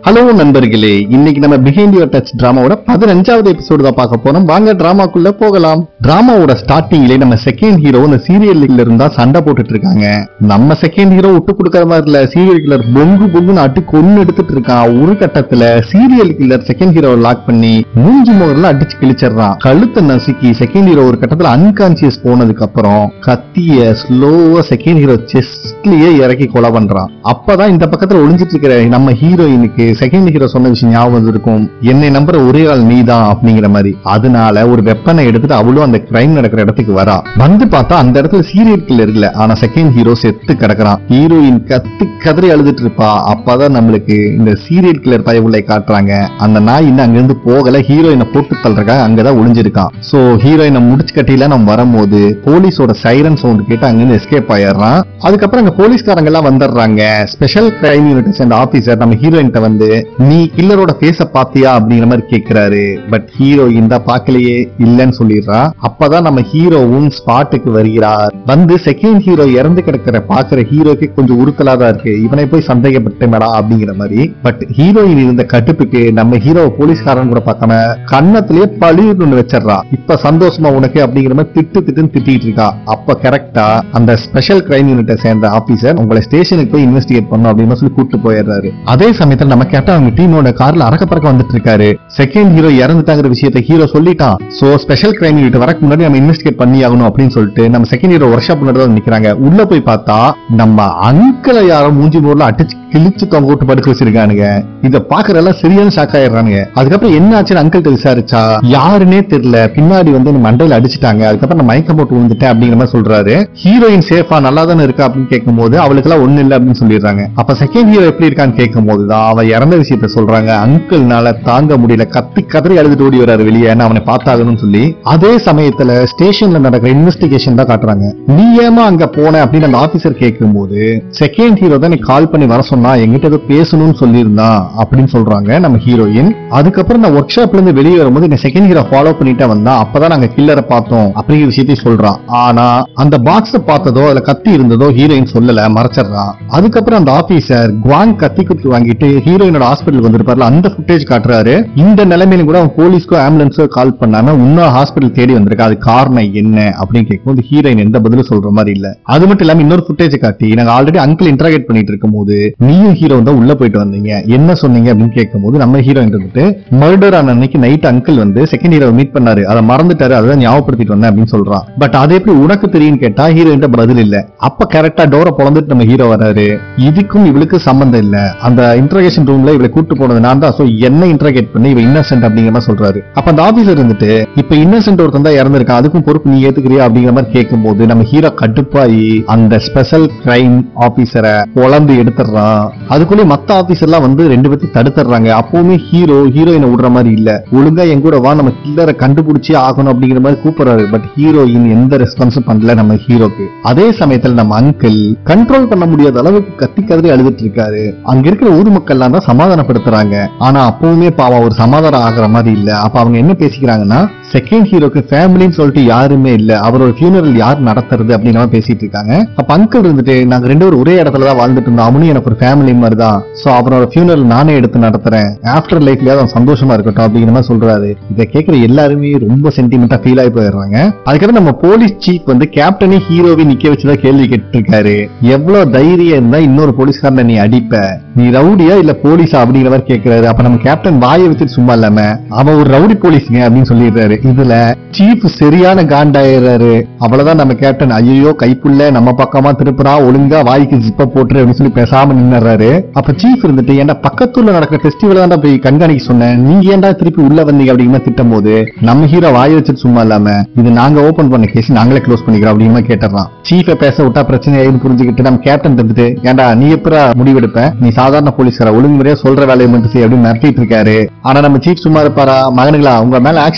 hello நண்பர்களே இன்னைக்கு நம்ம பிஹைண்ட் யுவர் டச் டிராமாவோட பதினஞ்சாவது எபிசோடு தான் பார்க்க போறோம் வாங்க டிராமாக்குள்ள போகலாம் டிராமாவோட ஸ்டார்டிங்லயே நம்ம செகண்ட் ஹீரோ இந்த சீரியல் இருந்தா சண்டை போட்டுட்டு இருக்காங்க நம்ம செகண்ட் ஹீரோ விட்டு கொடுக்கற மாதிரி இல்ல சீரியல் கில்லர் பொங்கு பொங்குன்னு அட்டு கொன்னு எடுத்துட்டு இருக்கான் ஒரு கட்டத்துல serial killer second hero lock பண்ணி மூஞ்சி முகர்ல அடிச்சு கிழிச்சிடுறான் கழுத்தை நசுக்கி செகண்ட் ஹீரோ ஒரு கட்டத்துல அன்கான்சியஸ் போனதுக்கு அப்புறம் கத்திய ஸ்லோவா செகண்ட் ஹீரோ செஸ்ட்லயே இறக்கி கொலை பண்றான் அப்பதான் இந்த பக்கத்துல ஒளிஞ்சிட்டு இருக்கிற நம்ம ஹீரோயினுக்கு செகண்ட் ஹீரோ சொன்ன விஷயம் ஞாபகம் இருக்கும் என்னை நம்புற ஒரே ஆள் நீதான் அப்படிங்கிற மாதிரி அதனால ஒரு வெப்பனை எடுத்துட்டு அவளும் அந்த கிரைம் நடக்கிற இடத்துக்கு வரா வந்து பார்த்தா அந்த இடத்துல சீரியல் கில்லர் இல்ல ஆனா செகண்ட் ஹீரோ செத்து கிடக்குறான் ஹீரோயின் கத்து கதறி அழுதுட்டு இருப்பா அப்பதான் நம்மளுக்கு இந்த சீரியல் கில்லர் பய உள்ளே காட்டுறாங்க அந்த நாய் இன்னும் அங்கிருந்து போகல ஹீரோயினை போட்டு தள்ளுறக்காக அங்கதான் ஒளிஞ்சிருக்கான் சோ ஹீரோயினை முடிச்சு கட்டில நம்ம வரும்போது போலீஸோட சைரன் சவுண்ட் கேட்டு அங்கிருந்து எஸ்கேப் ஆயிடுறான் அதுக்கப்புறம் அங்க போலீஸ்காரங்க எல்லாம் வந்துடுறாங்க ஸ்பெஷல் கிரைம் யூனிட் சேர்ந்த ஆபீசர் நம்ம ஹீரோயின்ட்ட வந்து நீ கில்லரோட ஃபேஸ பாத்தியா அப்படிங்கிற மாதிரி கேக்குறாரு பட் ஹீரோயின் தான் பார்க்கலையே இல்லைன்னு சொல்லிடுறா அப்பதான் நம்ம ஹீரோவும் ஸ்பாட்டுக்கு வருகிறார் வந்து செகண்ட் ஹீரோ இறந்து கிடக்கிற பாக்குற ஹீரோக்கு கொஞ்சம் உறுத்தலா தான் இருக்கு இவனை போய் சந்தேகப்பட்டேமடா அப்படிங்கிற மாதிரி பட் ஹீரோயின் இருந்த கட்டுப்புக்கு நம்ம ஹீரோ போலீஸ்காரன் கூட பார்க்காம கன்னத்திலேயே பழின்னு ஒண்ணு வச்சிடுறா இப்ப சந்தோஷமா உனக்கு அப்படிங்கிற மாதிரி திட்டு திட்டுன்னு திட்டிட்டு இருக்கா அப்ப கரெக்டா அந்த ஸ்பெஷல் கிரைம் யூனிட்டை சேர்ந்த ஆபீசர் உங்களை ஸ்டேஷனுக்கு போய் இன்வெஸ்டிகேட் பண்ணும் அப்படின்னு சொல்லி கூட்டு போயிடுறாரு அதே சமயத்துல நம்ம கேட்டா அவங்க டீமோட கார்ல அரக்க பறக்க வந்துட்டு இருக்காரு செகண்ட் ஹீரோ இறந்துட்டாங்கிற விஷயத்தை ஹீரோ சொல்லிட்டான் சோ ஸ்பெஷல் கிரைம் யூனிட் வரக்கு முன்னாடி நம்ம இன்வெஸ்டிகேட் பண்ணி ஆகணும் அப்படின்னு சொல்லிட்டு நம்ம செகண்ட் ஹீரோ ஒர்க் ஷாப் முன்னாடி தான் நிக்கிறாங்க உள்ள போய் பார்த்தா நம்ம அங்கிளை யாரோ மூஞ்சி மூர்ல அடிச்சு கிழிச்சு தொங்க விட்டு படுக்க வச்சிருக்கானுங்க இத பாக்குறதெல்லாம் சரியான ஷாக் ஆயிடுறானுங்க அதுக்கப்புறம் என்ன ஆச்சுன்னு அங்கிள் விசாரிச்சா யாருன்னே தெரியல பின்னாடி வந்து நம்ம மண்டையில அடிச்சிட்டாங்க அதுக்கப்புறம் நான் மயக்கம் போட்டு விழுந்துட்டேன் அப்படிங்கிற மாதிரி சொல்றாரு ஹீரோயின் சேஃபா நல்லா தானே இருக்கா அப்படின்னு கேட்கும்போது அவளுக்கு எல்லாம் ஒண்ணு இல்ல அப்படின்னு சொல்லிடுறாங்க அப்ப செகண்ட் ஹீரோ எப்படி இருக்கான்னு கேட்கும்போது தான் அவ இறந்த விஷயத்த சொல்றாங்க அங்கிள்னால தாங்க முடியல கத்தி கதறி அழுதுட்டு ஓடி வராரு வெளியே ஏன்னா அவனை பார்த்தாகணும்னு சொல்லி அதே சமயத்துல ஸ்டேஷன்ல நடக்கிற இன்வெஸ்டிகேஷன் தான் காட்டுறாங்க நீ ஏமா அங்க போன அப்படின்னு அந்த ஆபீசர் கேட்கும்போது செகண்ட் ஹீரோ தான் நீ கால் பண்ணி வர சொன்னா எங்கிட்ட ஏதோ பேசணும்னு சொல்லியிருந்தான் அப்படின்னு சொல்றாங்க நம்ம ஹீரோயின் அதுக்கப்புறம் நான் ஒர்க் ஷாப்ல இருந்து வெளியே வரும்போது இந்த செகண்ட் ஹீரோ ஃபாலோ பண்ணிட்டே வந்தா அப்பதான் நாங்க கில்லரை பார்த்தோம் அப்படிங்கிற விஷயத்தையும் சொல்றான் ஆனா அந்த பாக்ஸ் பார்த்ததோ அதுல கத்தி இருந்ததோ ஹீரோயின் சொல்லல மறைச்சிடுறான் அதுக்கப்புறம் அந்த ஆபீசர் குவாங் கத்தி குத்து வாங்கிட்டு ஹீரோயினோட ஹாஸ்பிட்டல் வந்திருப்பார்ல அந்த ஃபுட்டேஜ் காட்டுறாரு இந்த நிலைமையில கூட அவன் போலீஸ்க்கோ ஆம்புலன்ஸோ கால் பண்ணாம இன்னும் ஹாஸ்பிட்டல் தேடி வந்திருக்கு அது காரணம் என்ன அப்படின்னு கேட்கும்போது ஹீரோயின் எந்த பதிலும் சொல்ற மாதிரி இல்ல அது மட்டும் இல்லாம இன்னொரு ஃபுட்டேஜ் காட்டி நாங்க ஆல்ரெடி அங்கிள் இன்டராகேட் பண்ணிட்டு இருக்கும்போது நீயும் ஹீரோ தான் உள்ள போயிட்டு வந்தீங்க என்ன சொன்னீங்க அப்படின்னு கேட்கும்போது நம்ம ஹீரோயின் இருந்துட்டு மர்டர் ஆன அன்னைக்கு நைட் அங்கிள் வந்து செகண்ட் ஹீரோ மீட் பண்ணாரு அதை மறந்துட்டாரு அதான் ஞாபகப்படுத்திட்டு வந்தேன் அப்படின்னு சொல்றான் பட் அது எப்படி உனக்கு தெரியும் கேட்டா ஹீரோயின் பதில் இல்ல அப்ப கரெக்டா டோரை பொழந்துட்டு நம்ம ஹீரோ வராரு இதுக்கும் இவளுக்கு சம்பந்தம் இல்ல அந்த இன்டர்கேஷன் ரூம்ல இவளை கூட்டு போனது நான் தான் சோ என்ன இன்டர்கேட் பண்ணி இவ இன்னசென்ட் அப்படிங்கிற மாதிரி சொல்றாரு அப்ப அந்த ஆபீசர் இருந்துட்டு இப்ப இன்னசென்ட் ஒருத்தன் தான் இறந்திருக்கான் அதுக்கும் பொறுப்பு நீ ஏத்துக்கிறியா அப்படிங்கிற மாதிரி கேட்கும்போது நம்ம ஹீரோ கடுப்பாயி அந்த ஸ்பெஷல் கிரைம் ஆபீசரை பொழந்து எடுத்துடுறான் அதுக்குள்ளே மத்த ஆபீசர்லாம் வந்து ரெண்டு பேர்த்தையும் தடுத்துறாங்க அப்பவுமே ஹீரோ ஹீரோயினை விடுற மாதிரி இல்ல ஒழுங்கா என் கூட வா நம்ம கில்லரை கண்டுபிடிச்சே ஆகணும் அப்படிங்கிற மாதிரி கூப்பிடுறாரு பட் ஹீரோயின் எந்த ரெஸ்பான்ஸும் பண்ணல நம்ம ஹீரோக்கு அதே சமயத்துல நம்ம அங்கிள் கண்ட்ரோல் பண்ண முடியாத அளவுக்கு கத்தி கதறி அழுதுட்டு இருக்காரு அங்க இருக்கிற ஊர் மக்கள்லாம் தான் சமாதானப்படுத்துறாங்க ஆனா அப்பவுமே பாவம் ஒரு சமாதானம் ஆகுற மாதிரி இல்ல அப்ப அவங்க என்ன பேசிக்கிறாங்கன்னா செகண்ட் ஹீரோக்கு ஃபேமிலின்னு சொல்லிட்டு யாருமே இல்ல அவரோட ஃபியூனரல் யார் நடத்துறது அப்படின்னு எல்லாம் பேசிட்டு இருக்காங்க அப்ப அங்கிள் இருந்துட்டு நாங்க ரெண்டு பேரும் ஒரே இடத்துல தான் வாழ்ந்துட்டு இருந்தோம் அவனும் எனக்கு ஒரு ஃபேமிலி மாதிரி தான் சோ அவரோட ஃபியூனரல் நானே எடுத்து நடத்துறேன் ஆஃப்டர் லைஃப்லயாவது அவன் சந்தோஷமா இருக்கட்டும் அப்படிங்கிற மாதிரி சொல்றாரு இதை கேட்கிற எல்லாருமே ரொம்ப சென்டிமெண்டா ஃபீல் ஆகி போயிடுறாங்க அதுக்கப்புறம் நம்ம போலீஸ் சீஃப் வந்து கேப்டனே ஹீரோவை நிக்க வச்சுதான் கேள்வி கேட்டு இருக்காரு எவ்வளவு தைரியம் இருந்தா இன்னொரு போலீஸ்காரனை நீ அடிப்ப நீ ரவுடியா இல்ல போலீஸா அப்படிங்கிற மாதிரி கேட்கிறாரு அப்ப நம்ம கேப்டன் வாயை வச்சுட்டு சும்மா இல்லாம அவன் ஒரு ரவுடி போலீஸ்ங்க அப்படின்னு சொல்லிடுறாரு இதுல சீஃப் சரியான காண்டாயிடுறாரு அவ்வளவுதான் நம்ம கேப்டன் ஐயோ கைப்புள்ள நம்ம பக்கமா திருப்புறா ஒழுங்கா வாய்க்கு ஜிப்ப போட்டுரு அப்படின்னு சொல்லி பேசாம நின்னுறாரு அப்ப சீஃப் இருந்துட்டு ஏன்டா பக்கத்துல நடக்கிற ஃபெஸ்டிவல் தான் போய் கண்காணிக்க சொன்னேன் நீங்க ஏன்டா திருப்பி உள்ள வந்தீங்க அப்படிங்கிற மாதிரி திட்டும் போது நம்ம ஹீரோ வாயை வச்சுட்டு சும்மா இல்லாம இது நாங்க ஓபன் பண்ண கேஸ் நாங்களே க்ளோஸ் பண்ணிக்கிறோம் அப்படிங்கிற மாதிரி கேட்டுறான் சீஃபை பேச விட்டா பிரச்சனை ஆயிடுன்னு புரிஞ்சுக்கிட்டு நம்ம கேப்டன் இருந்துட்டு ஏன்டா நீ எப்பரா முடிவெடுப்ப நீ சாதாரண போலீஸ்கார ஒழுங்கு முறையா சொல்ற வேலையை மட்டும் செய் அப்படின்னு மிரட்டிட்டு இருக்காரு ஆனா நம்ம சீஃப் சும்மா இருப்பாரா மகனுங்களா உங்க மேல ஆக்ஷன் இருக்கிறதுக்கு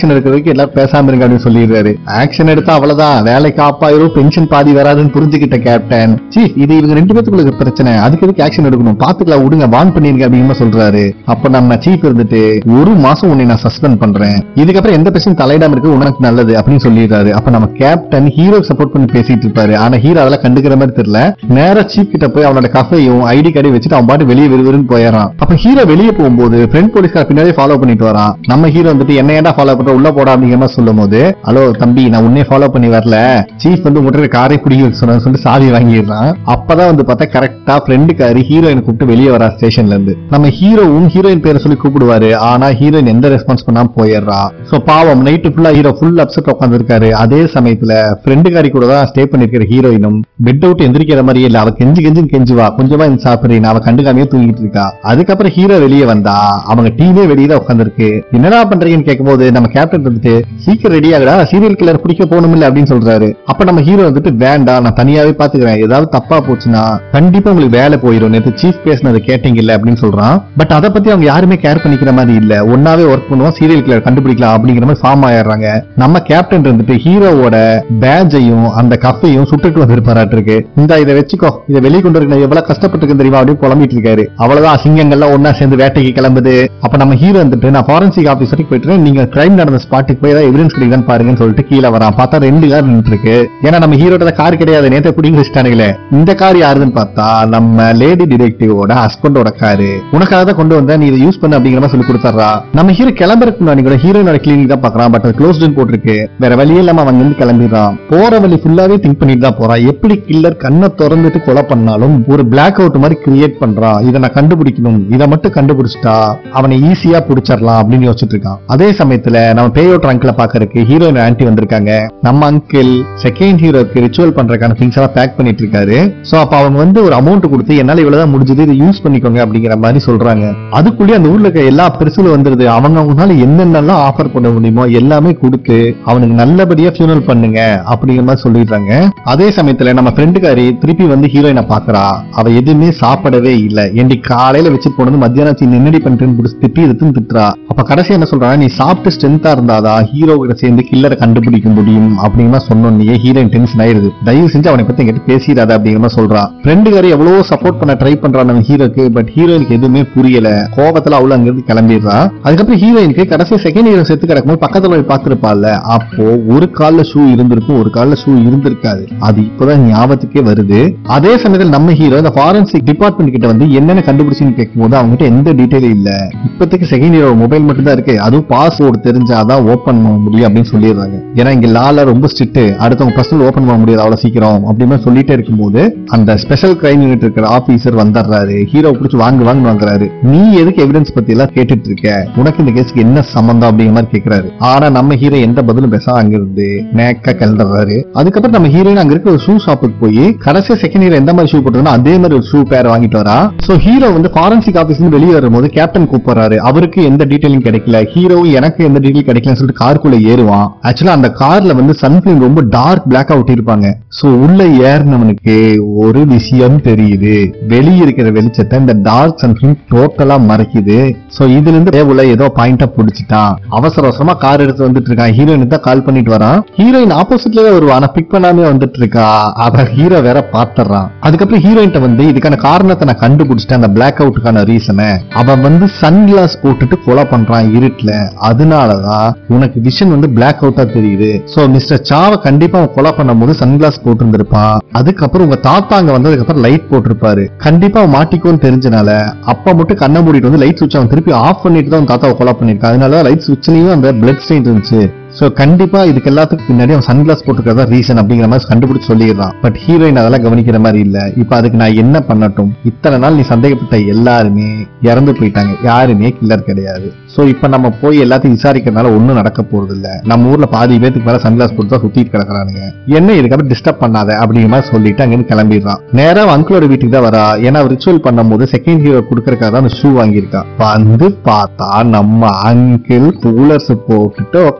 இருக்கு எல்லாரும் பேசாம இருங்க அப்படின்னு சொல்லிடுறாரு ஆக்ஷன் எடுத்தா அவ்வளவுதான் வேலைக்கு ஆப்பாயிரும் பென்ஷன் பாதி வராதுன்னு புரிஞ்சுக்கிட்ட கேப்டன் சீஃப் இது இவங்க ரெண்டு பேத்துக்குள்ள இருக்கிற பிரச்சனை அதுக்கு எதுக்கு ஆக்ஷன் எடுக்கணும் பாத்துக்கலாம் விடுங்க வான் பண்ணிருங்க அப்படின்னு சொல்றாரு அப்ப நம்ம சீஃப் இருந்துட்டு ஒரு மாசம் உன்னை நான் சஸ்பெண்ட் பண்றேன் இதுக்கப்புறம் எந்த பிரச்சனையும் தலையிடாம இருக்கு உனக்கு நல்லது அப்படின்னு சொல்லிடுறாரு அப்ப நம்ம கேப்டன் ஹீரோ சப்போர்ட் பண்ணி பேசிட்டு இருப்பாரு ஆனா ஹீரோ அதெல்லாம் கண்டுக்கிற மாதிரி தெரியல நேரா சீஃப் கிட்ட போய் அவனோட கஃபையும் ஐடி கார்டையும் வச்சுட்டு அவன் பாட்டு வெளியே விறுவிறுன்னு போயிடறான் அப்ப ஹீரோ வெளியே போகும்போது ஃப்ரெண்ட் போலீஸ்கார பின்னாடி ஃபாலோ பண்ணிட்டு வரான் நம்ம ஹீரோ வந்துட்டு என்ன ஏன்டா ஃபாலோ பண்ற உள்ள போடா அப்படிங்கிற மாதிரி சொல்லும் போது ஹலோ தம்பி நான் உன்னே ஃபாலோ பண்ணி வரல சீஃப் வந்து உங்கள்கிட்ட காரை பிடிக்க வைக்க சொன்னான்னு சொல்லிட்டு சாவி வாங்கிடுறான் அப்பதான் வந்து பார்த்தா கரெக்டா ஃப்ரெண்டுக்காரு ஹீரோயின் கூப்பிட்டு வெளியே வரா ஸ்டேஷன்ல இருந்து நம்ம ஹீரோவும் ஹீரோயின் பேரை சொல்லி கூப்பிடுவாரு ஆனா ஹீரோயின் எந்த ரெஸ்பான்ஸ் பண்ணாம போயிடுறா சோ பாவம் நைட்டு ஃபுல்லா ஹீரோ ஃபுல் அப்செட் உட்காந்துருக்காரு அதே சமயத்துல ஃப்ரெண்டுக்காரி கூட தான் ஸ்டே பண்ணிருக்கிற ஹீரோயினும் பெட் அவுட் எந்திரிக்கிற மாதிரியே இல்ல அவ கெஞ்சி கெஞ்சி கெஞ்சுவா கொஞ்சமா இந்த சாப்பிடுறீங்க அவ கண்டுக்காமையே தூங்கிட்டு இருக்கா அதுக்கப்புறம் ஹீரோ வெளியே வந்தா அவங்க டீமே வெளியே தான் உட்காந்துருக்கு என்னடா பண்றீங்கன்னு கேட்கும்போது நம்ம கேப்டன் வந்துட்டு சீக்கிரம் ரெடி ஆகுடா சீரியல் கில்லர் பிடிக்க போகணும் இல்ல அப்படின்னு சொல்றாரு அப்ப நம்ம ஹீரோ வந்துட்டு வேண்டாம் நான் தனியாவே பாத்துக்கிறேன் ஏதாவது தப்பா போச்சுன்னா கண்டிப்பா உங்களுக்கு வேலை போயிடும் நேத்து சீஃப் பேசினது கேட்டீங்க இல்ல அப்படின்னு சொல்றான் பட் அதை பத்தி அவங்க யாருமே கேர் பண்ணிக்கிற மாதிரி இல்ல ஒன்னாவே ஒர்க் பண்ணுவோம் சீரியல் கில்லர் கண்டுபிடிக்கலாம் அப்படிங்கிற மாதிரி ஃபார்ம் ஆயிடுறாங்க நம்ம கேப்டன் இருந்துட்டு ஹீரோவோட பேஜையும் அந்த கஃபையும் சுட்டுட்டு வந்திருப்பாராட்டு இருக்கு இந்த இதை வச்சுக்கோ இதை வெளியே கொண்டு இருக்க எவ்வளவு கஷ்டப்பட்டு தெரியுமா அப்படின்னு புலம்பிட்டு இருக்காரு அவ்வளவுதான் சிங்கங்கள்லாம் ஒன்னா சேர்ந்து வேட்டைக்கு கிளம்புது அப்ப நம்ம ஹீரோ வந்துட்டு நான் ஃபாரன்சிக் ஆபீஸ் வரைக்கும் போயிட்டு நீங்க கிரைம் நடந்த ஸ்பாட்டுக்கு போய் ஏதாவது எவிடன்ஸ் கிடைக்குதான்னு பாருங்கன்னு சொல்லிட்டு கீழே வரான் பார்த்தா ரெண்டு கார் நின்று இருக்கு ஏன்னா நம்ம ஹீரோட கார் கிடையாது நேத்த குடிங்க வச்சுட்டானுங்களே இந்த கார் யாருதுன்னு பார்த்தா நம்ம லேடி டிடெக்டிவோட ஹஸ்பண்டோட காரு உனக்காக தான் கொண்டு வந்தா நீ இதை யூஸ் பண்ணு அப்படிங்கிற மாதிரி சொல்லி கொடுத்துறா நம்ம ஹீரோ கிளம்புறதுக்கு முன்னாடி கூட ஹீரோனோட கிளினிக் தான் பாக்குறான் பட் அது க்ளோஸ்டுன்னு போட்டிருக்கு வேற வழியே இல்லாம அவன் வந்து கிளம்பிடுறான் போற வழி ஃபுல்லாவே திங்க் பண்ணிட்டு தான் போறான் எப்படி கில்லர் கண்ணை திறந்துட்டு கொலை பண்ணாலும் ஒரு பிளாக் அவுட் மாதிரி கிரியேட் பண்றான் இதை நான் கண்டுபிடிக்கணும் இதை மட்டும் கண்டுபிடிச்சிட்டா அவனை ஈஸியா பிடிச்சிடலாம் அப்படின்னு யோசிச்சுட்டு இருக்கான் அதே சமயத்துல நம்ம பேயோட் அங்கிள பாக்குறதுக்கு ஹீரோயின் ஆன்டி வந்திருக்காங்க நம்ம அங்கிள் செகண்ட் ஹீரோக்கு ரிச்சுவல் பண்றதுக்கான திங்ஸ் எல்லாம் பேக் பண்ணிட்டு இருக்காரு சோ அப்ப அவங்க வந்து ஒரு அமௌண்ட் கொடுத்து என்னால இவ்வளவுதான் முடிஞ்சது இதை யூஸ் பண்ணிக்கோங்க அப்படிங்கிற மாதிரி சொல்றாங்க அதுக்குள்ளேயே அந்த ஊர்ல இருக்க எல்லா பெருசுல வந்துருது அவங்க அவங்களால என்னென்னலாம் ஆஃபர் பண்ண முடியுமோ எல்லாமே கொடுத்து அவனுக்கு நல்லபடியா ஃபியூனல் பண்ணுங்க அப்படிங்கிற மாதிரி சொல்லிடுறாங்க அதே சமயத்துல நம்ம ஃப்ரெண்டுக்காரி திருப்பி வந்து ஹீரோயினை பாக்குறா அவ எதுவுமே சாப்பிடவே இல்ல ஏண்டி காலையில வச்சுட்டு போனது மத்தியானம் நின்னடி பண்ணிட்டு பிடிச்சி திட்டி எடுத்துன்னு திட்டுறா அப்ப கடைசி என்ன சொல்றா நீ சாப்பிட்டு ஸ்ட்ரென்த்தா இருந்தாதான் ஹீரோ கிட்ட சேர்ந்து கில்லரை கண்டுபிடிக்க முடியும் அப்படிங்கிற மாதிரி சொன்னோன்னே ஹீரோயின் டென்ஷன் ஆயிருது தயவு செஞ்சு அவனை பத்தி எங்கிட்ட பேசிடாத அப்படிங்கிற மாதிரி சொல்றா ஃப்ரெண்டுக்காரி எவ்வளவோ சப்போர்ட் பண்ண ட்ரை பண்றான் நம்ம ஹீரோக்கு பட் ஹீரோயினுக்கு எதுவுமே புரியல கோபத்துல அவள அங்கிருந்து கிளம்பிடுறா அதுக்கப்புறம் ஹீரோயினுக்கு கடைசி செகண்ட் ஹீரோ செத்து கிடக்கும்போது பக்கத்துல போய் பாத்துருப்பாள்ல அப்போ ஒரு கால்ல ஷூ இருந்திருக்கும் ஒரு கால்ல ஷூ இருந்திருக்காது அது இப்பதான் ஞாபகத்துக்கே வருது அதே சமயத்தில் நம்ம ஹீரோ இந்த ஃபாரன்சிக் டிபார்ட்மெண்ட் கிட்ட வந்து என்னென்ன கண்டுபிடிச்சுன்னு கேட்கும்போது அவங்க கிட்ட எந்த டீடைலும் இல்ல இப்போதைக்கு செகண்ட் ஹீரோ மொபைல் மட்டும் தான் இருக்கு அதுவும் பாஸ்வேர்டு தெரிஞ்சாதான் ஓபன் பண்ண முடியும் அப்படின்னு சொல்லிடுறாங்க ஏன்னா இங்க லால ரொம்ப ஸ்ட்ரிக்ட் அடுத்தவங்க பர்சனல் ஓபன் பண்ண முடியாது அவ்வளவு சீக்கிரம் அப்படின்னு சொல்லிட்டே இருக்கும்போது அந்த ஸ்பெஷல் கிரைம் யூனிட் இருக்கிற ஆபீசர் வந்துடுறாரு ஹீரோ பிடிச்சி வாங்கு வாங்க வாங்குறாரு நீ எதுக்கு எவிடன்ஸ் பத்தி எல்லாம் கேட்டுட்டு இருக்க உனக்கு இந்த கேஸுக்கு என்ன சம்பந்தம் அப்படிங்கிற மாதிரி கேக்குறாரு ஆனா நம்ம ஹீரோ எந்த பதிலும் பேச அங்கிருந்து நேக்கா கிளம்புறாரு அதுக்கப்புறம் நம்ம ஹீரோயின் அங்க இருக்க ஒரு ஷூ ஷாப்புக்கு போய் கடைசியா செகண்ட் ஹீரோ எந்த மாதிரி ஷூ போட்டுருந்தோ அதே மாதிரி ஒரு ஷூ பேர் வாங்கிட்டு வரா சோ ஹீரோ வந்து ஃபாரன்சிக் ஆபீஸ்ல இருந்து வெளியே வரும்போது கேப்டன் கூப்பிடுறாரு அவருக்கு எந்த டீடைலும் கிடைக்கல ஹீரோ எனக்கு எந்த டீடைல் கிடைக்கலன்னு சொல்லிட்டு காருக்குள்ள ஏறுவான் ஆக்சுவலா அந்த கார்ல வந்து சன்ஃபிளிம் ரொம்ப டார்க் பிளாக் அவுட் இருப்பாங்க சோ உள்ள ஏறினவனுக்கு ஒரு விஷயம் தெரியுது வெளியே இருக்கிற வெளிச்சத்தை இந்த டார்க் சன்ஃபிளிம் டோட்டலா மறைக்குது சோ இதுல இருந்து டேபிள்ல ஏதோ பாயிண்டா பிடிச்சிட்டான் அவசர அவசரமா கார் எடுத்து வந்துட்டு இருக்கான் ஹீரோயின் தான் கால் பண்ணிட்டு வரான் ஹீரோயின் ஆப்போசிட்லயே வருவா ஆனா பிக் பண்ணாமே வந்துட்டு இருக்கா அவ ஹீரோ வேற பாத்துறான் அதுக்கப்புறம் ஹீரோயின்ட்ட வந்து இதுக்கான காரணத்தை நான் கண்டுபிடிச்சிட்டேன் அந்த பிளாக் அவுட்டுக்கான ரீசனை அவன் வந்து சன் கிளாஸ் போட்டுட்டு கொலை பண்றான் இருட்டுல அதனாலதான் உனக்கு விஷன் வந்து பிளாக் அவுட்டா தெரியுது சோ மிஸ்டர் சாவை கண்டிப்பா அவன் கொலை பண்ணும்போது சன் கிளாஸ் போட்டு இருந்திருப்பான் அதுக்கப்புறம் உங்க தாத்தா அங்க வந்ததுக்கு அப்புறம் லைட் போட்டிருப்பாரு கண்டிப்பா அவன் மாட்டிக்கோன்னு தெரிஞ்சனால அப்பா மட்டும் கண்ணை மூடிட்டு வந்து லைட் சுவிட்ச் அவன் திருப்பி ஆஃப் பண்ணிட்டு தான் அவன் தாத்தாவை கொலை பண்ணிருக்கான் அதனால லைட் சுவிட்ச்லயும் அந்த பிளட் ஸ்டெயின் இருந்துச்சு சோ கண்டிப்பா இதுக்கு எல்லாத்துக்கும் பின்னாடி அவன் சன்கிளாஸ் போட்டுக்கிறதா ரீசன் அப்படிங்கிற மாதிரி கண்டுபிடிச்சு சொல்லிடுறான் பட் ஹீரோயின் அதெல்லாம் கவனிக்கிற மாதிரி இல்ல இப்ப அதுக்கு நான் என்ன பண்ணட்டும் இத்தனை நாள் நீ சந்தேகப்பட்ட எல்லாருமே இறந்து போயிட்டாங்க யாருமே கில்லர் கிடையாது சோ இப்ப நம்ம போய் எல்லாத்தையும் விசாரிக்கிறதுனால ஒண்ணும் நடக்க போறது இல்ல நம்ம ஊர்ல பாதி பேத்துக்கு மேல சன்கிளாஸ் போட்டு தான் சுத்திட்டு கிடக்குறானுங்க என்ன இதுக்கப்புறம் டிஸ்டர்ப் பண்ணாத அப்படிங்கிற மாதிரி சொல்லிட்டு அங்கிருந்து கிளம்பிடுறான் நேரா அவன் அங்கிளோட வீட்டுக்கு தான் வரா ஏன்னா ரிச்சுவல் பண்ணும்போது செகண்ட் ஹீரோ கொடுக்கறக்காக தான் அந்த ஷூ வாங்கியிருக்கான் வந்து பார்த்தா நம்ம அங்கிள் கூலர்ஸ் போட்டுட்டு உட்கார்ந்து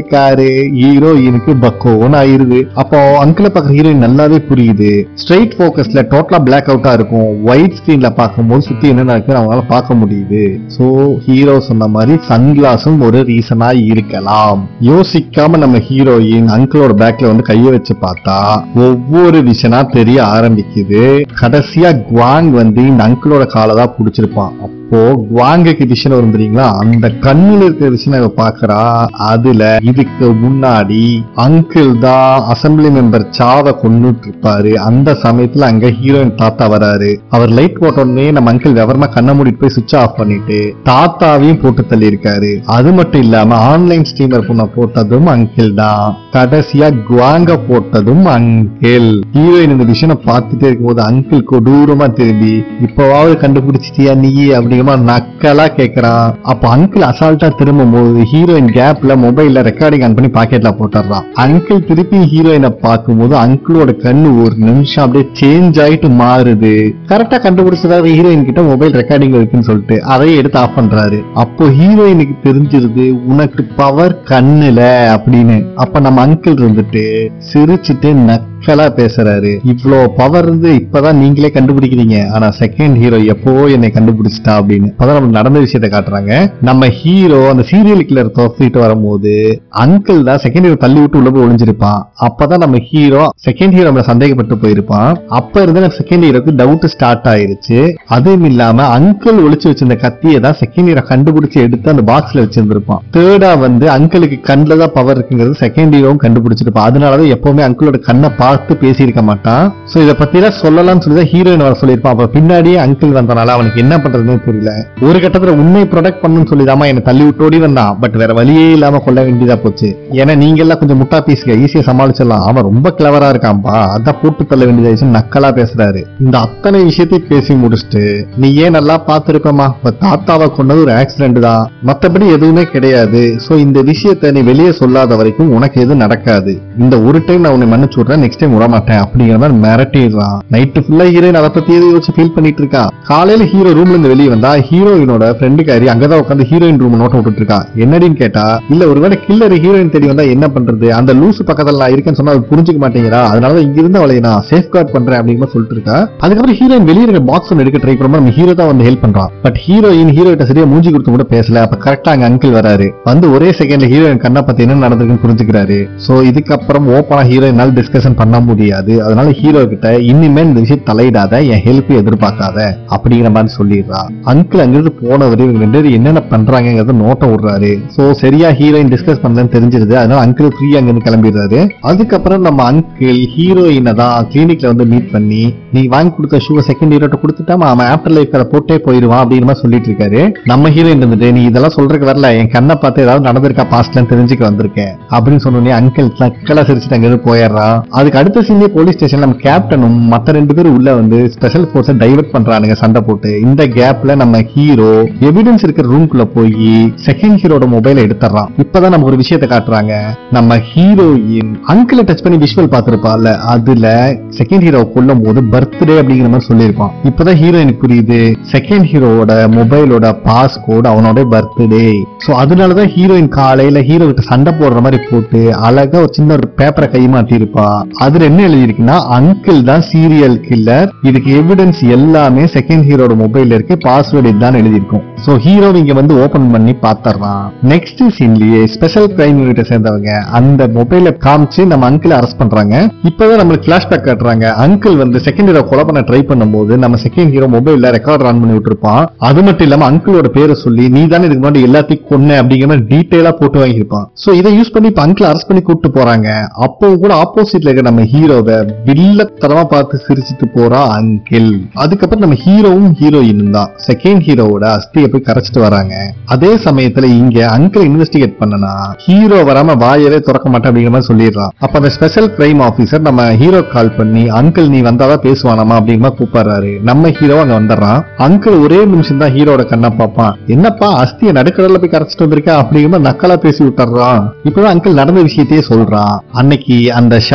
இருக்காரு ஹீரோயினுக்கு பக்கோன்னு ஆயிருது அப்போ அங்கிள பார்க்குற ஹீரோயின் நல்லாவே புரியுது ஸ்ட்ரைட் ஃபோக்கஸ்ல டோட்டலா பிளாக் அவுட்டா இருக்கும் ஒயிட் ஸ்கிரீன்ல பார்க்கும்போது சுத்தி என்ன நடக்குன்னு அவங்களால பார்க்க முடியுது சோ ஹீரோ சொன்ன மாதிரி சன்கிளாஸும் ஒரு ரீசனா இருக்கலாம் யோசிக்காம நம்ம ஹீரோயின் அங்கிளோட பேக்ல வந்து கைய வச்சு பார்த்தா ஒவ்வொரு விஷனா தெரிய ஆரம்பிக்குது கடைசியா குவாங் வந்து இந்த அங்கிளோட காலை தான் பிடிச்சிருப்பான் அப்போ குவாங்குக்கு விஷயம் வரும் தெரியுங்களா அந்த கண்ணுல இருக்கிற விஷயம் இவ பாக்குறா அதுல இதுக்கு முன்னாடி அங்கிள் தான் அசம்பிளி மெம்பர் சாவை கொண்டுட்டு இருப்பாரு அந்த சமயத்துல அங்க ஹீரோயின் தாத்தா வராரு அவர் லைட் போட்ட உடனே நம்ம அங்கிள் விவரமா கண்ணை மூடிட்டு போய் சுவிட்ச் ஆஃப் பண்ணிட்டு தாத்தாவையும் போட்டு தள்ளி இருக்காரு அது மட்டும் இல்லாம ஆன்லைன் ஸ்ட்ரீமர் பொண்ண போட்டதும் அங்கிள் தான் கடைசியா குவாங்க போட்டதும் அங்கிள் ஹீரோயின் இந்த விஷயம் பார்த்துட்டே இருக்கும்போது அங்கிள் கொடூரமா திரும்பி இப்பவாவது கண்டுபிடிச்சிட்டியா நீ அப்படிங்கிற மாதிரி நக்கலா கேக்குறான் அப்ப அங்கிள் அசால்ட்டா திரும்பும் போது ஹீரோயின் கேப்ல மொபைல்ல ரெக்கார்டிங் ஆன் பண்ணி பாக்கெட்ல போட்டுறான் அங்கிள் திருப்பி ஹீரோயினை பார்க்கும்போது அங்கிளோட கண்ணு ஒரு நிமிஷம் அப்படியே சேஞ்ச் ஆயிட்டு மாறுது கரெக்டா கண்டுபிடிச்சதாவது ஹீரோயின் கிட்ட மொபைல் ரெக்கார்டிங் இருக்குன்னு சொல்லிட்டு அதையே எடுத்து ஆஃப் பண்றாரு அப்போ ஹீரோயினுக்கு தெரிஞ்சிருது உனக்கு பவர் கண்ணுல அப்படின்னு அப்ப நம்ம அங்கிள் இருந்துட்டு சிரிச்சுட்டு நக்கலா பேசுறாரு இவ்ளோ பவர் இருந்து இப்பதான் நீங்களே கண்டுபிடிக்கிறீங்க ஆனா செகண்ட் ஹீரோ எப்போ என்னை கண்டுபிடிச்சிட்டா அப்படின்னு அப்பதான் நம்ம நடந்த விஷயத்த காட்டுறாங்க நம்ம ஹீரோ அந்த சீரியல் கில்லர் துரத்திட்டு வரும்போது அங்கிள் தான் செகண்ட் ஹீரோ தள்ளி விட்டு உள்ள போய் ஒளிஞ்சிருப்பான் அப்பதான் நம்ம ஹீரோ செகண்ட் ஹீரோ நம்மள சந்தேகப்பட்டு போயிருப்பான் அப்ப இருந்து நம்ம செகண்ட் ஹீரோக்கு டவுட் ஸ்டார்ட் ஆயிருச்சு அதுவும் இல்லாம அங்கிள் ஒளிச்சு வச்சிருந்த கத்தியை தான் செகண்ட் ஹீரோ கண்டுபிடிச்சு எடுத்து அந்த பாக்ஸ்ல வச்சிருந்திருப்பான் தேர்டா வந்து அங்கிளுக்கு கண்ணில் தான் பவர் இருக்குங்கிறது செகண்ட் ஹீரோவும் கண்டுபிடிச்சிருப்பான் அதனாலதான் எப்பவுமே அங்கிளோட கண்ணை பார்த்து பேசியிருக்க மாட்டான் சோ இதை பத்தி எல்லாம் சொல்லலாம்னு சொல்லி தான் ஹீரோயின் வர சொல்லியிருப்பான் அப்ப பின்னாடியே அங்கிள் வந்தனால அவனுக்கு என்ன பண்றதுன்னு தெரியல ஒரு கட்டத்துல உண்மை ப்ரொடக்ட் பண்ணணும்னு சொல்லிதாமா என்னை தள்ளி விட்டு ஓடி வந்தான் பட் வேற வழியே இல்லாம கொல்ல வேண்டியதா போச்சு ஏன்னா நீங்க எல்லாம் கொஞ்சம் முட்டா பேசுங்க ஈஸியா சமாளிச்சிடலாம் அவன் ரொம்ப கிளவரா இருக்கான்பா அதான் போட்டு தள்ள வேண்டியதாச்சு நக்கலா பேசுறாரு இந்த அத்தனை விஷயத்தையும் பேசி முடிச்சுட்டு நீ ஏன் நல்லா பார்த்திருப்பமா இப்ப தாத்தாவை கொண்டது ஒரு ஆக்சிடென்ட் தான் மத்தபடி எதுவுமே கிடையாது சோ இந்த விஷயத்தை நீ வெளியே சொல்லாத வரைக்கும் உனக்கு எதுவும் நடக்காது இந்த ஒரு டைம் நான் உன்னை மன்னிச்சு விடுறேன் நெக்ஸ்ட் டைம் விட மாட்டேன் அப்படிங்கிற மாதிரி மிரட்டிடுறான் நைட்டு ஃபுல்லா ஹீரோயின் அதை பத்தி எதுவும் யோசிச்சு ஃபீல் பண்ணிட்டு இருக்கா காலையில ஹீரோ ரூம்ல இருந்து வெளியே வந்தா ஹீரோயினோட ஃப்ரெண்டுக்காரி அங்கதான் உட்காந்து ஹீரோயின் ரூம் நோட்ட விட்டுட்டு இருக்கா என்னடின்னு கேட்டா இல்ல ஒருவேளை கில்லர் ஹீரோயின் தேடி வந்தா என்ன பண்றது அந்த லூசு பக்கத்துல நான் இருக்கேன்னு சொன்னா அது புரிஞ்சுக்க மாட்டேங்கிறா அதனால இங்க இருந்து அவளை நான் சேஃப் கார்ட் பண்றேன் அப்படிங்கிற மாதிரி சொல்லிட்டு இருக்கா அதுக்கப்புறம் ஹீரோயின் வெளியே இருக்க பாக்ஸ் ஒன்று எடுக்க ட்ரை பண்ணும்போது நம்ம ஹீரோ தான் வந்து ஹெல்ப் பண்றான் பட் ஹீரோயின் ஹீரோ கிட்ட சரியா மூஞ்சி கொடுத்து கூட பேசல அப்ப கரெக்டா அங்க அங்கிள் வராரு வந்து ஒரே செகண்ட்ல ஹீரோயின் கண்ணை பத்தி என்ன நடந்திருக்குன்னு புரிஞ்சுக்கிறாரு சோ இதுக்கப்புறம் ஓப்பனா ஹீரோயினால் டிஸ்கஷன் பண்ண முடியாது அதனால ஹீரோ கிட்ட இனிமேல் இந்த விஷயம் தலையிடாத என் ஹெல்ப் எதிர்பார்க்காத அப்படிங்கிற மாதிரி சொல்லிடுறா அங்கிள் அங்கிருந்து போனவர் இவங்க ரெண்டு பேரும் என்னென்ன பண்றாங்கிறத நோட்டம் விடுறாரு சோ சரியா ஹீரோயின் டிஸ்கஸ் பண்ணலன்னு தெரிஞ்சிருது அதனால அங்கிள் ஃப்ரீயா அங்கிருந்து கிளம்பிடுறாரு அதுக்கப்புறம் நம்ம அங்கிள் ஹீரோயினை தான் கிளினிக்ல வந்து மீட் பண்ணி நீ வாங்கி கொடுத்த ஷூ செகண்ட் ஹீரோட்ட கொடுத்துட்டாமா அவன் ஆஃப்டர் லைஃப் போட்டே போயிருவான் அப்படிங்கிற மாதிரி சொல்லிட்டு இருக்காரு நம்ம ஹீரோயின் இருந்துட்டு நீ இதெல்லாம் சொல்றதுக்கு வரல என் கண்ணை பார்த்து ஏதாவது நடந்திருக்கா பாஸ்ட்லன்னு தெரிஞ்சுக்க வந்திருக்கேன் அப்படின்னு சொன்னோடனே அங்கிள் நக்கலா சிரிச்சுட்டு அங்க இருந்து போயிடுறான் அதுக்கு அடுத்த சீன்லயே போலீஸ் ஸ்டேஷன் நம்ம கேப்டனும் மத்த ரெண்டு பேரும் உள்ள வந்து ஸ்பெஷல் போர்ஸை டைவர்ட் பண்றானுங்க சண்டை போட்டு இந்த கேப்ல நம்ம ஹீரோ எவிடன்ஸ் இருக்கிற ரூம்குள்ள போய் செகண்ட் ஹீரோட மொபைலை எடுத்துறான் இப்பதான் நம்ம ஒரு விஷயத்தை காட்டுறாங்க நம்ம ஹீரோயின் அங்கிளை டச் பண்ணி விஷுவல் பார்த்திருப்பால அதுல செகண்ட் ஹீரோ கொல்லும் போது பர்த்டே அப்படிங்கிற மாதிரி சொல்லியிருப்பான் இப்பதான் ஹீரோயினுக்கு புரியுது செகண்ட் ஹீரோவோட மொபைலோட பாஸ்கோட் அவனோட பர்த்டே சோ அதனாலதான் ஹீரோயின் காலையில ஹீரோ கிட்ட சண்டை போடுற மாதிரி போட்டு அழகா ஒரு சின்ன ஒரு பேப்பரை கை மாட்டி இருப்பா அதுல என்ன எழுதிருக்குன்னா அங்கிள் தான் சீரியல் கில்லர் இதுக்கு எவிடன்ஸ் எல்லாமே செகண்ட் ஹீரோட மொபைல்ல இருக்கு பாஸ்வேர்டு இதுதான் எழுதியிருக்கும் சோ ஹீரோ இங்க வந்து ஓபன் பண்ணி பாத்துறான் நெக்ஸ்ட் சீன்லயே ஸ்பெஷல் கிரைம் யூனிட்டை சேர்ந்தவங்க அந்த மொபைல காமிச்சு நம்ம அங்கிள் அரெஸ்ட் பண்றாங்க இப்பதான் நம்மளுக்கு பிளாஷ்பேக் காட்டுறாங்க அங்கிள் வந்து செகண்ட் ஹீரோ கொலை பண்ண ட்ரை பண்ணும்போது நம்ம செகண்ட் ஹீரோ மொபைல்ல ரெக்கார்ட் ஆன் பண்ணி விட்டுருப்பான் அது மட்டும் இல்லாம அங்கிளோட பேரை சொல்லி நீ தானே இதுக்கு முன்னாடி எல்லாத்தையும் கொன்ன அப்படிங்கிற மாதிரி டீட்டெயிலா போட்டு வாங்கியிருப்பான் சோ இதை யூஸ் பண்ணி இப்ப அங்கிள் அரெஸ்ட் பண்ணி கூட்டு போறாங்க அப்பவும் கூட ஆப்போசிட்ல இருக்க நம்ம ஹீரோவை வில்லத்தனமா பார்த்து சிரிச்சிட்டு போறா அங்கிள் அதுக்கப்புறம் நம்ம ஹீரோவும் ஹீரோயினும் தான் செகண்ட் ஹீரோவோட அஸ்தியை போய் கரைச்சிட்டு வராங்க அதே சமயத்துல இங்க அங்கிள் இன்வெஸ்டிகேட் பண்ணனா ஹீரோ வராம வாயவே திறக்க மாட்டேன் அப்படிங்கிற மாதிரி சொல்லிடுறான் அப்ப அந்த ஸ்பெஷல் கிரைம் ஆபீசர் நம்ம ஹீரோ கால் பண்ணி அங்கிள் நீ வந்தாதான் பேசுவானாமா அப்படிங்கிற மாதிரி கூப்பிடுறாரு நம்ம ஹீரோ அங்க வந்துடுறான் அங்கிள் ஒரே நிமிஷம் தான் ஹீரோட கண்ணை பார்ப்பான் என்னப்பா அஸ்தியை நடுக்கடல்ல போய் கரைச்சிட்டு வந்திருக்கா அப்படிங்கிற மாதிரி நக்கலா பேசி விட்டுறான் இப்பதான் அங்கிள் நடந்த விஷயத்தையே சொல்றான் அன்னைக்கு அந்த ஷவர் டே வந்து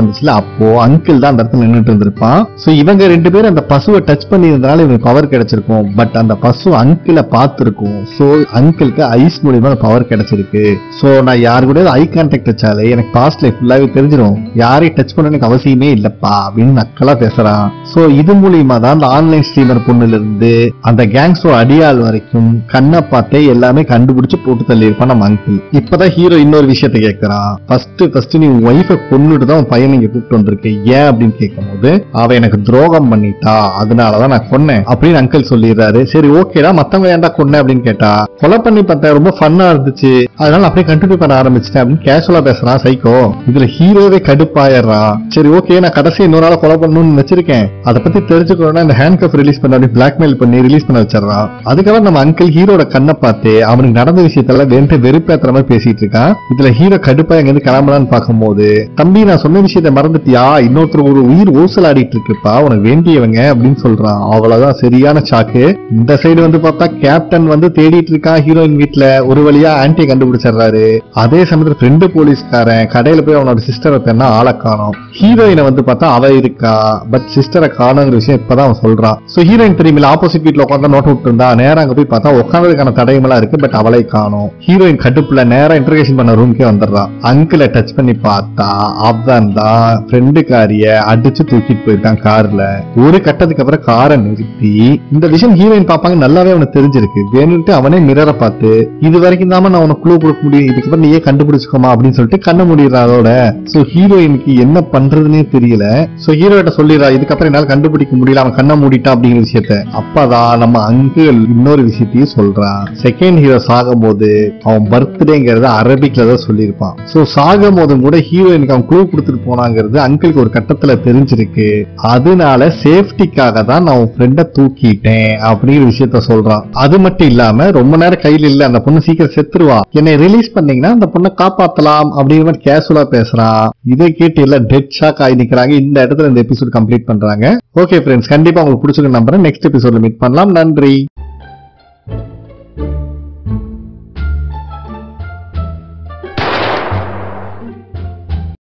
வந்துச்சுல அப்போ அங்கிள் தான் அந்த இடத்துல நின்னுட்டு இருந்திருப்பான் சோ இவங்க ரெண்டு பேரும் அந்த பசுவை டச் பண்ணி இருந்தனால இவனுக்கு பவர் கிடைச்சிருக்கும் பட் அந்த பசு அங்கிளை பார்த்திருக்கும் சோ அங்கிளுக்கு ஐஸ் மூலியமா பவர் கிடைச்சிருக்கு சோ நான் யாரு கூட ஐ கான்டாக்ட் வச்சாலே எனக்கு பாஸ்ட் லைஃப் ஃபுல்லாவே தெரிஞ்சிடும் யாரையும் டச் பண்ண எனக்கு அவசியமே இல்லப்பா அப்படின்னு நக்கலா பேசுறான் சோ இது மூலியமா தான் அந்த ஆன்லைன் ஸ்ட்ரீமர் பொண்ணுல இருந்து அந்த கேங்ஸோட அடியாள் வரைக்கும் கண்ணை பார்த்தே எல்லாமே கண்டுபிடிச்சு போட்டு தள்ளி இருப்பான் நம்ம அங்கிள் இப்பதான் ஹீரோ இன்னொரு விஷயத்த கேட்கறான் ஃபர்ஸ்ட் ஃபர்ஸ்ட் நீ உன் ஒய்ஃபை கொன்னுட்டு தான் உன் பையன் இங்க கூப்பிட்டு வந்திருக்க ஏன் அப்படின்னு கேட்கும்போது அவ எனக்கு துரோகம் பண்ணிட்டா அதனாலதான் நான் கொன்னேன் அப்படின்னு அங்கிள் சொல்லிடுறாரு சரி ஓகேடா மத்தவங்க ஏன்டா கொன்ன அப்படின்னு கேட்டா கொலை பண்ணி பார்த்தேன் ரொம்ப ஃபன்னா இருந்துச்சு அதனால அப்படியே கண்டினியூ பண்ண ஆரம்பிச்சிட்டேன் அப்படின்னு கேஷுவலா பேசுறான் சைக்கோ இதுல ஹீரோவே கடுப்பாயிடுறான் சரி ஓகே நான் கடைசி இன்னொரு நாள் கொலை பண்ணணும்னு வச்சிருக்கேன் அதை பத்தி தெரிஞ்சுக்கணும்னா இந்த ஹேண்ட் கப் ரிலீஸ் பண்ண அப்படி பிளாக்மெயில் பண்ணி ரிலீஸ் பண்ண வச்சிடறான் அதுக்கப்புறம் நம்ம அங்கிள் ஹீரோட கண்ணை பார்த்து அவனுக்கு நடந்த விஷயத்தெல்லாம் வேண்டு வெறுப்பேத்துற மாதிரி பேசிட்டு இருக்கான் இதுல ஹீரோ கடுப்பா எங்க இருந்து கிளம்பலான்னு பார்க்கும்போது தம்பி நான் சொன்ன விஷயத்த மறந்துட்டியா இன்னொருத்தர் ஒரு உயிர் ஊசல் ஆடிட்டு இருக்குப்பா உனக்கு வேண்டியவங்க அப்படின்னு சொல்றான் அவ்வளவுதான் சரியான சாக்கு இந்த சைடு வந்து பார்த்தா கேப்டன் வந்து தேடிட்டு இருக்கான் ஹீரோயின் வீட்ல ஒரு வழியா ஆன்டியை கண்டுபிடிச்சிடுறாரு அதே சமயத்துல ஃப்ரெண்டு போலீஸ்காரன் கடையில போய் அவனோட சிஸ்டரை தேன்னா ஆளை காணோம் ஹீரோயினை வந்து பார்த்தா அவ இருக்கா பட் சிஸ்டரை காணுங்கிற விஷயம் இப்பதான் அவன் சொல்றான் சோ ஹீரோயின் தெரியுமில்ல ஆப்போசிட் வீட்ல உட்காந்து நோட் விட்டு இருந்தா நேரா அங்க போய் பார்த்தா உட்காந்ததுக்கான தடயமெல்லாம் இருக்கு பட் அவளை காணோம் ஹீரோயின் கடுப்புல நேரா இன்டர்கேஷன் பண்ண ரூம்க்கே வந்துடுறான் அங்கிளை டச் பண்ணி பார்த்தா அவன் தான் ஃப்ரெண்டுக்காரிய அடிச்சு தூக்கிட்டு போயிருக்கான் கார்ல ஒரு கட்டத்துக்கு அப்புறம் காரை நிறுத்தி இந்த விஷயம் ஹீரோயின் பாப்பாங்க நல்லாவே அவனுக்கு தெரிஞ்சிருக்கு வேணும்ட்டு அவனே மிரரை பார்த்து இது வரைக்கும் தான் நான் உனக்கு குழு கொடுக்க முடியும் இதுக்கப்புறம் நீயே கண்டுபிடிச்சுக்கோமா அப்படின்னு சொல்லிட்டு கண்ண முடியறா அதோட சோ ஹீரோயினுக்கு என்ன பண்றதுனே தெரியல சோ ஹீரோயிட்ட சொல்லிடுறா இதுக்கப்புறம் என்னால கண்டுபிடிக்க முடியல அவன் கண்ணை மூடிட்டான் அப்படிங்கிற விஷயத்த அப்பதான் நம்ம அங்கிள் இன்னொரு விஷயத்தையும் சொல்றான் செகண்ட் ஹீரோ சாகும்போது அவன் பர்த்டேங்கிறத அரபிக்ல தான் சொல்லியிருப்பான் சோ சாகும் போதும் கூட ஹீரோயினுக்கு அவன் குழு கொடுத்துட்டு போனாங்கிறது அங்கிளுக்கு ஒரு கட்டத்துல தெரிஞ்சிருக்கு அதனால சேஃப்டிக்காக தான் நான் உன் ஃப்ரெண்டை தூக்கிட்டேன் அப்படிங்கிற விஷயத்த சொல்றான் அது மட்டும் இல்லாம ரொம்ப நேரம் கையில இல்ல அந்த பொண்ணு சீக்கிரம் செத்துருவா என்னை ரிலீஸ் பண்ணீங்கன்னா அந்த பொண்ணை காப்பாத்தலாம் அப்படிங்கிற மாதிரி கேஷுவலா பேசுறான் இதை கேட்டு எல்லாம் டெட் ஷாக் ஆகி நிக்கிறாங்க இந்த இடத்துல இந்த எபிசோட் கம்ப்ளீட் பண்றாங்க ஓகே ஃப்ரெண்ட்ஸ் கண்டிப்பா உங்களுக்கு பிடிச்சிருக்க நம்புறேன் நெக்ஸ்ட் எபிசோட்ல மீட் பண்ணலாம் நன்றி